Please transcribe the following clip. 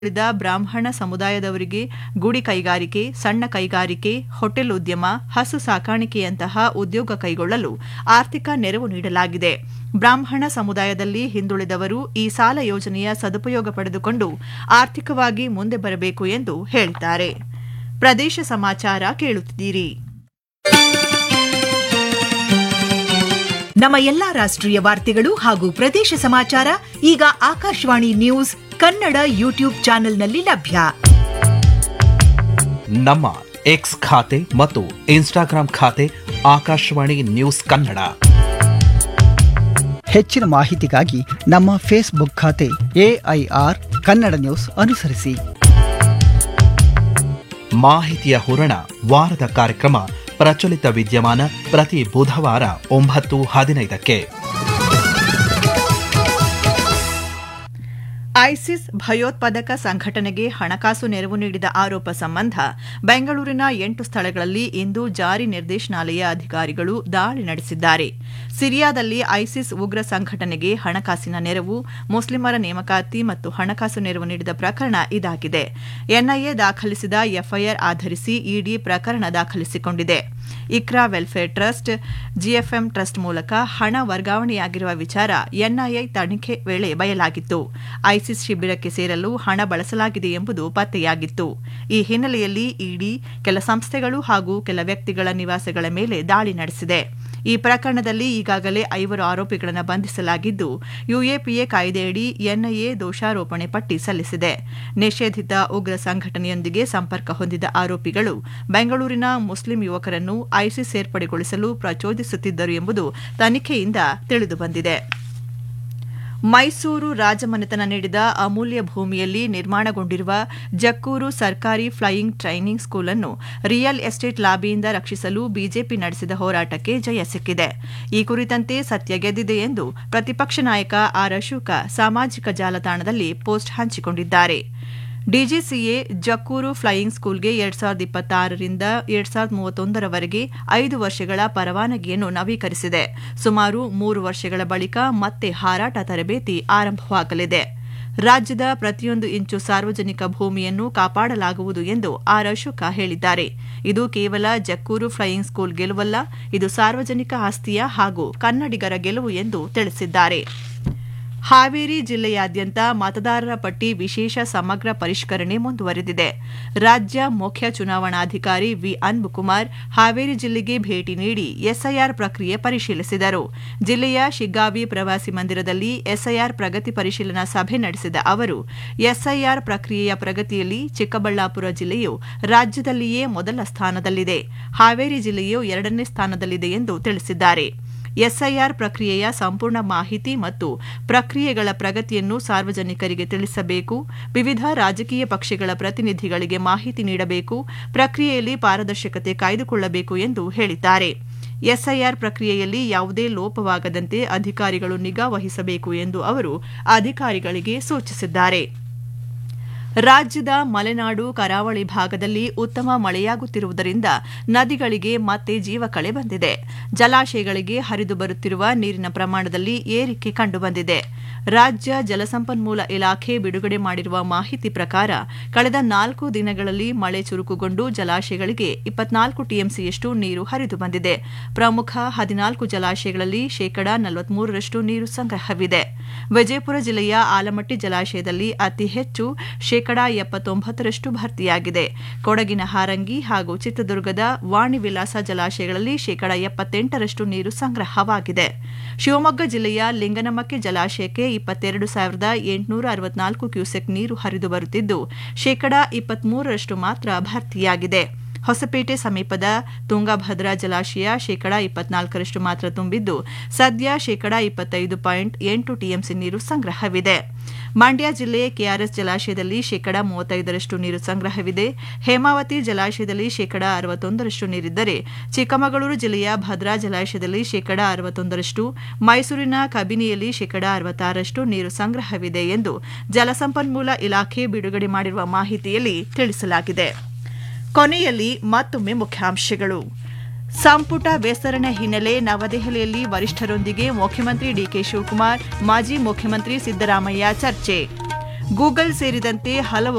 ಉಳಿದ ಬ್ರಾಹ್ಮಣ ಸಮುದಾಯದವರಿಗೆ ಗುಡಿ ಕೈಗಾರಿಕೆ ಸಣ್ಣ ಕೈಗಾರಿಕೆ ಹೋಟೆಲ್ ಉದ್ಯಮ ಹಸು ಸಾಕಾಣಿಕೆಯಂತಹ ಉದ್ಯೋಗ ಕೈಗೊಳ್ಳಲು ಆರ್ಥಿಕ ನೆರವು ನೀಡಲಾಗಿದೆ ಬ್ರಾಹ್ಮಣ ಸಮುದಾಯದಲ್ಲಿ ಹಿಂದುಳಿದವರು ಈ ಸಾಲ ಯೋಜನೆಯ ಸದುಪಯೋಗ ಪಡೆದುಕೊಂಡು ಆರ್ಥಿಕವಾಗಿ ಮುಂದೆ ಬರಬೇಕು ಎಂದು ಹೇಳಿದ್ದಾರೆ ಪ್ರದೇಶ ಸಮಾಚಾರ ಕೇಳುತ್ತಿದ್ದೀರಿ ನಮ್ಮ ಎಲ್ಲಾ ರಾಷ್ಟ್ರೀಯ ವಾರ್ತೆಗಳು ಹಾಗೂ ಪ್ರದೇಶ ಸಮಾಚಾರ ಈಗ ಆಕಾಶವಾಣಿ ನ್ಯೂಸ್ ಕನ್ನಡ ಯೂಟ್ಯೂಬ್ ಚಾನೆಲ್ನಲ್ಲಿ ಲಭ್ಯ ನಮ್ಮ ಎಕ್ಸ್ ಖಾತೆ ಮತ್ತು ಇನ್ಸ್ಟಾಗ್ರಾಂ ಖಾತೆ ಆಕಾಶವಾಣಿ ನ್ಯೂಸ್ ಕನ್ನಡ ಹೆಚ್ಚಿನ ಮಾಹಿತಿಗಾಗಿ ನಮ್ಮ ಫೇಸ್ಬುಕ್ ಖಾತೆ ಎಐಆರ್ ಕನ್ನಡ ನ್ಯೂಸ್ ಅನುಸರಿಸಿ ಮಾಹಿತಿಯ ಹೂರಣ ವಾರದ ಕಾರ್ಯಕ್ರಮ ಪ್ರಚಲಿತ ವಿದ್ಯಮಾನ ಪ್ರತಿ ಬುಧವಾರ ಒಂಬತ್ತು ಹದಿನೈದಕ್ಕೆ ಐಸಿಸ್ ಭಯೋತ್ಪಾದಕ ಸಂಘಟನೆಗೆ ಹಣಕಾಸು ನೆರವು ನೀಡಿದ ಆರೋಪ ಸಂಬಂಧ ಬೆಂಗಳೂರಿನ ಎಂಟು ಸ್ಥಳಗಳಲ್ಲಿ ಇಂದು ಜಾರಿ ನಿರ್ದೇಶನಾಲಯ ಅಧಿಕಾರಿಗಳು ದಾಳಿ ನಡೆಸಿದ್ದಾರೆ ಸಿರಿಯಾದಲ್ಲಿ ಐಸಿಸ್ ಉಗ್ರ ಸಂಘಟನೆಗೆ ಹಣಕಾಸಿನ ನೆರವು ಮುಸ್ಲಿಮರ ನೇಮಕಾತಿ ಮತ್ತು ಹಣಕಾಸು ನೆರವು ನೀಡಿದ ಪ್ರಕರಣ ಇದಾಗಿದೆ ಎನ್ಐಎ ದಾಖಲಿಸಿದ ಎಫ್ಐಆರ್ ಆಧರಿಸಿ ಇಡಿ ಪ್ರಕರಣ ದಾಖಲಿಸಿಕೊಂಡಿದೆ Iqra welfare trust GFM trust ಮೂಲಕ ಹಣ ವರ್ಗಾವಣೆಯಾಗಿರುವ ವಿಚಾರ ಎನ್ಐಎ ತನಿಖೆ ವೇಳೆ ಬಯಲಾಗಿತ್ತು ಐಸಿಸ್ ಶಿಬಿರಕ್ಕೆ ಸೇರಲು ಹಣ ಬಳಸಲಾಗಿದೆ ಎಂಬುದು ಪತ್ತೆಯಾಗಿತ್ತು ಈ ಹಿನ್ನೆಲೆಯಲ್ಲಿ ಇಡಿ ಕೆಲ ಸಂಸ್ಥೆಗಳು ಹಾಗೂ ಕೆಲ ವ್ಯಕ್ತಿಗಳ ನಿವಾಸಗಳ ಮೇಲೆ ದಾಳಿ ನಡೆಸಿದೆ ಈ ಪ್ರಕರಣದಲ್ಲಿ ಈಗಾಗಲೇ ಐವರು ಆರೋಪಿಗಳನ್ನು ಬಂಧಿಸಲಾಗಿದ್ದು ಯುಎಪಿಎ ಕಾಯ್ದೆಯಡಿ ಎನ್ಐಎ ದೋಷಾರೋಪಣೆ ಪಟ್ಟಿ ಸಲ್ಲಿಸಿದೆ ನಿಷೇಧಿತ ಉಗ್ರ ಸಂಘಟನೆಯೊಂದಿಗೆ ಸಂಪರ್ಕ ಹೊಂದಿದ ಆರೋಪಿಗಳು ಬೆಂಗಳೂರಿನ ಮುಸ್ಲಿಂ ಯುವಕರನ್ನು ಐಸಿಸ್ ಸೇರ್ಪಡೆಗೊಳಿಸಲು ಪ್ರಚೋದಿಸುತ್ತಿದ್ದರು ಎಂಬುದು ತನಿಖೆಯಿಂದ ತಿಳಿದುಬಂದಿದೆ ಮೈಸೂರು ರಾಜಮನೆತನ ನೀಡಿದ ಅಮೂಲ್ಯ ಭೂಮಿಯಲ್ಲಿ ನಿರ್ಮಾಣಗೊಂಡಿರುವ ಜಕ್ಕೂರು ಸರ್ಕಾರಿ ಫ್ಲೈಯಿಂಗ್ ಟ್ರೈನಿಂಗ್ ಸ್ಕೂಲ್ ಅನ್ನು ರಿಯಲ್ ಎಸ್ಟೇಟ್ ಲಾಬಿಯಿಂದ ರಕ್ಷಿಸಲು ಬಿಜೆಪಿ ನಡೆಸಿದ ಹೋರಾಟಕ್ಕೆ ಜಯ ಸಿಕ್ಕಿದೆ ಈ ಕುರಿತಂತೆ ಸತ್ಯ ಗೆದ್ದಿದೆ ಎಂದು ಪ್ರತಿಪಕ್ಷ ನಾಯಕ ಆರ್ ಅಶೋಕ ಸಾಮಾಜಿಕ ಜಾಲತಾಣದಲ್ಲಿ ಪೋಸ್ಟ್ ಹಂಚಿಕೊಂಡಿದ್ದಾರೆ ಡಿಜಿಸಿಎ ಜಕ್ಕೂರು ಫ್ಲೈಯಿಂಗ್ ಸ್ಕೂಲ್ಗೆ ಎರಡ್ ಸಾವಿರದ ಇಪ್ಪತ್ತಾರರಿಂದ ಎರಡ್ ಸಾವಿರದ ಮೂವತ್ತೊಂದರವರೆಗೆ ಐದು ವರ್ಷಗಳ ಪರವಾನಗಿಯನ್ನು ನವೀಕರಿಸಿದೆ ಸುಮಾರು ಮೂರು ವರ್ಷಗಳ ಬಳಿಕ ಮತ್ತೆ ಹಾರಾಟ ತರಬೇತಿ ಆರಂಭವಾಗಲಿದೆ ರಾಜ್ಯದ ಪ್ರತಿಯೊಂದು ಇಂಚು ಸಾರ್ವಜನಿಕ ಭೂಮಿಯನ್ನು ಕಾಪಾಡಲಾಗುವುದು ಎಂದು ಆರ್ ಅಶೋಕ ಹೇಳಿದ್ದಾರೆ ಇದು ಕೇವಲ ಜಕ್ಕೂರು ಫ್ಲೈಯಿಂಗ್ ಸ್ಕೂಲ್ ಗೆಲುವಲ್ಲ ಇದು ಸಾರ್ವಜನಿಕ ಆಸ್ತಿಯ ಹಾಗೂ ಕನ್ನಡಿಗರ ಗೆಲುವು ಎಂದು ತಿಳಿಸಿದ್ದಾರೆ ಹಾವೇರಿ ಜಿಲ್ಲೆಯಾದ್ಯಂತ ಮತದಾರರ ಪಟ್ಟಿ ವಿಶೇಷ ಸಮಗ್ರ ಪರಿಷ್ಕರಣೆ ಮುಂದುವರೆದಿದೆ ರಾಜ್ಯ ಮುಖ್ಯ ಚುನಾವಣಾಧಿಕಾರಿ ವಿ ಅನ್ಬುಕುಮಾರ್ ಹಾವೇರಿ ಜಿಲ್ಲೆಗೆ ಭೇಟಿ ನೀಡಿ ಎಸ್ಐಆರ್ ಪ್ರಕ್ರಿಯೆ ಪರಿಶೀಲಿಸಿದರು ಜಿಲ್ಲೆಯ ಶಿಗ್ಗಾವಿ ಪ್ರವಾಸಿ ಮಂದಿರದಲ್ಲಿ ಎಸ್ಐಆರ್ ಪ್ರಗತಿ ಪರಿಶೀಲನಾ ಸಭೆ ನಡೆಸಿದ ಅವರು ಎಸ್ಐಆರ್ ಪ್ರಕ್ರಿಯೆಯ ಪ್ರಗತಿಯಲ್ಲಿ ಚಿಕ್ಕಬಳ್ಳಾಪುರ ಜಿಲ್ಲೆಯು ರಾಜ್ಯದಲ್ಲಿಯೇ ಮೊದಲ ಸ್ಥಾನದಲ್ಲಿದೆ ಹಾವೇರಿ ಜಿಲ್ಲೆಯು ಎರಡನೇ ಸ್ಥಾನದಲ್ಲಿದೆ ಎಂದು ತಿಳಿಸಿದ್ದಾರೆ ಎಸ್ಐಆರ್ ಪ್ರಕ್ರಿಯೆಯ ಸಂಪೂರ್ಣ ಮಾಹಿತಿ ಮತ್ತು ಪ್ರಕ್ರಿಯೆಗಳ ಪ್ರಗತಿಯನ್ನು ಸಾರ್ವಜನಿಕರಿಗೆ ತಿಳಿಸಬೇಕು ವಿವಿಧ ರಾಜಕೀಯ ಪಕ್ಷಗಳ ಪ್ರತಿನಿಧಿಗಳಿಗೆ ಮಾಹಿತಿ ನೀಡಬೇಕು ಪ್ರಕ್ರಿಯೆಯಲ್ಲಿ ಪಾರದರ್ಶಕತೆ ಕಾಯ್ದುಕೊಳ್ಳಬೇಕು ಎಂದು ಹೇಳಿದ್ದಾರೆ ಎಸ್ಐಆರ್ ಪ್ರಕ್ರಿಯೆಯಲ್ಲಿ ಯಾವುದೇ ಲೋಪವಾಗದಂತೆ ಅಧಿಕಾರಿಗಳು ನಿಗಾ ವಹಿಸಬೇಕು ಎಂದು ಅವರು ಅಧಿಕಾರಿಗಳಿಗೆ ಸೂಚಿಸಿದ್ದಾರೆ ರಾಜ್ಯದ ಮಲೆನಾಡು ಕರಾವಳಿ ಭಾಗದಲ್ಲಿ ಉತ್ತಮ ಮಳೆಯಾಗುತ್ತಿರುವುದರಿಂದ ನದಿಗಳಿಗೆ ಮತ್ತೆ ಜೀವ ಕಳೆ ಬಂದಿದೆ ಜಲಾಶಯಗಳಿಗೆ ಹರಿದು ಬರುತ್ತಿರುವ ನೀರಿನ ಪ್ರಮಾಣದಲ್ಲಿ ಏರಿಕೆ ಕಂಡುಬಂದಿದೆ ರಾಜ್ಯ ಜಲಸಂಪನ್ಮೂಲ ಇಲಾಖೆ ಬಿಡುಗಡೆ ಮಾಡಿರುವ ಮಾಹಿತಿ ಪ್ರಕಾರ ಕಳೆದ ನಾಲ್ಕು ದಿನಗಳಲ್ಲಿ ಮಳೆ ಚುರುಕುಗೊಂಡು ಜಲಾಶಯಗಳಿಗೆ ಇಪ್ಪತ್ನಾಲ್ಕು ಟಿಎಂಸಿಯಷ್ಟು ನೀರು ಹರಿದು ಬಂದಿದೆ ಪ್ರಮುಖ ಹದಿನಾಲ್ಕು ಜಲಾಶಯಗಳಲ್ಲಿ ಶೇಕಡಾ ನಲವತ್ಮೂರರಷ್ಟು ನೀರು ಸಂಗ್ರಹವಿದೆ ವಿಜಯಪುರ ಜಿಲ್ಲೆಯ ಆಲಮಟ್ಟಿ ಜಲಾಶಯದಲ್ಲಿ ಅತಿ ಹೆಚ್ಚು ಶೇಕಡಾ ಎಪ್ಪತ್ತೊಂಬತ್ತರಷ್ಟು ಭರ್ತಿಯಾಗಿದೆ ಕೊಡಗಿನ ಹಾರಂಗಿ ಹಾಗೂ ಚಿತ್ರದುರ್ಗದ ವಾಣಿ ವಿಲಾಸ ಜಲಾಶಯಗಳಲ್ಲಿ ಶೇಕಡಾ ಎಪ್ಪತ್ತೆಂಟರಷ್ಟು ನೀರು ಸಂಗ್ರಹವಾಗಿದೆ ಶಿವಮೊಗ್ಗ ಜಿಲ್ಲೆಯ ಲಿಂಗನಮಕ್ಕೆ ಜಲಾಶಯಕ್ಕೆ ಇಪ್ಪತ್ತೆರಡು ಸಾವಿರದ ಎಂಟುನೂರ ಅರವತ್ನಾಲ್ಕು ಕ್ಯೂಸೆಕ್ ನೀರು ಹರಿದು ಬರುತ್ತಿದ್ದು ಶೇಕಡಾ ಇಪ್ಪತ್ಮೂರರಷ್ಟು ಮಾತ್ರ ಭರ್ತಿಯಾಗಿದೆ ಹೊಸಪೇಟೆ ಸಮೀಪದ ತುಂಗಭದ್ರಾ ಜಲಾಶಯ ಶೇಕಡಾ ಇಪ್ಪತ್ನಾಲ್ಕರಷ್ಟು ಮಾತ್ರ ತುಂಬಿದ್ದು ಸದ್ಯ ಶೇಕಡಾ ಇಪ್ಪತ್ತೈದು ಪಾಯಿಂಟ್ ಎಂಟು ಟಿಎಂಸಿ ನೀರು ಸಂಗ್ರಹವಿದೆ ಮಂಡ್ಯ ಜಿಲ್ಲೆ ಕೆಆರ್ಎಸ್ ಜಲಾಶಯದಲ್ಲಿ ಶೇಕಡಾ ಮೂವತ್ತೈದರಷ್ಟು ನೀರು ಸಂಗ್ರಹವಿದೆ ಹೇಮಾವತಿ ಜಲಾಶಯದಲ್ಲಿ ಶೇಕಡಾ ಅರವತ್ತೊಂದರಷ್ಟು ನೀರಿದ್ದರೆ ಚಿಕ್ಕಮಗಳೂರು ಜಿಲ್ಲೆಯ ಭದ್ರಾ ಜಲಾಶಯದಲ್ಲಿ ಶೇಕಡಾ ಅರವತ್ತೊಂದರಷ್ಟು ಮೈಸೂರಿನ ಕಬಿನಿಯಲ್ಲಿ ಶೇಕಡಾ ಅರವತ್ತಾರರಷ್ಟು ನೀರು ಸಂಗ್ರಹವಿದೆ ಎಂದು ಜಲಸಂಪನ್ಮೂಲ ಇಲಾಖೆ ಬಿಡುಗಡೆ ಮಾಡಿರುವ ಮಾಹಿತಿಯಲ್ಲಿ ತಿಳಿಸಲಾಗಿದೆ ಕೊನೆಯಲ್ಲಿ ಮತ್ತೊಮ್ಮೆ ಮುಖ್ಯಾಂಶಗಳು ಸಂಪುಟ ವಿಸ್ತರಣೆ ಹಿನ್ನೆಲೆ ನವದೆಹಲಿಯಲ್ಲಿ ವರಿಷ್ಠರೊಂದಿಗೆ ಮುಖ್ಯಮಂತ್ರಿ ಡಿಕೆ ಶಿವಕುಮಾರ್ ಮಾಜಿ ಮುಖ್ಯಮಂತ್ರಿ ಸಿದ್ದರಾಮಯ್ಯ ಚರ್ಚೆ ಗೂಗಲ್ ಸೇರಿದಂತೆ ಹಲವು